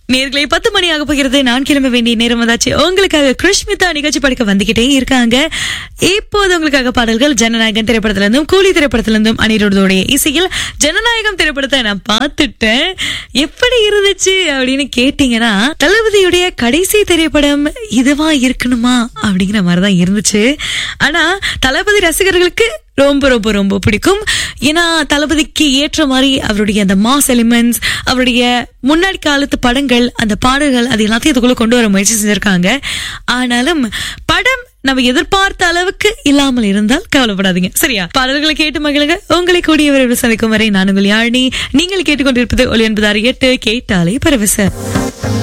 நேர்களை பத்து மணி ஆக போகிறது நான் கிளம்ப வேண்டிய நேரம் வந்தாச்சு உங்களுக்காக கிருஷ்மிதா நிகழ்ச்சி படுக்க வந்துகிட்டே இருக்காங்க இப்போது உங்களுக்காக பாடல்கள் ஜனநாயகம் திரைப்படத்துல இருந்தும் கூலி திரைப்படத்துல இருந்தும் அனிருத்தோடைய இசையில் ஜனநாயகம் திரைப்படத்தை நான் பார்த்துட்டேன் எப்படி இருந்துச்சு அப்படின்னு கேட்டீங்கன்னா தளபதியுடைய கடைசி திரைப்படம் இதுவா இருக்கணுமா அப்படிங்கிற மாதிரிதான் இருந்துச்சு ஆனா தளபதி ரசிகர்களுக்கு ரொம்ப ரொம்ப ரொம்ப பிடிக்கும் ஏன்னா தளபதிக்கு ஏற்ற மாதிரி அவருடைய அந்த மாஸ் எலிமெண்ட்ஸ் அவருடைய முன்னாடி காலத்து படங்கள் அந்த பாடல்கள் அது எல்லாத்தையும் இதுக்குள்ள கொண்டு வர முயற்சி செஞ்சிருக்காங்க ஆனாலும் படம் நம்ம எதிர்பார்த்த அளவுக்கு இல்லாமல் இருந்தால் கவலைப்படாதீங்க சரியா பாடல்களை கேட்டு மகிழுங்க உங்களை கூடியவர்கள் சந்திக்கும் வரை நான் உங்கள் யாழினி நீங்கள் கேட்டுக்கொண்டிருப்பது ஒளி என்பது எட்டு கேட்டாலே பரவச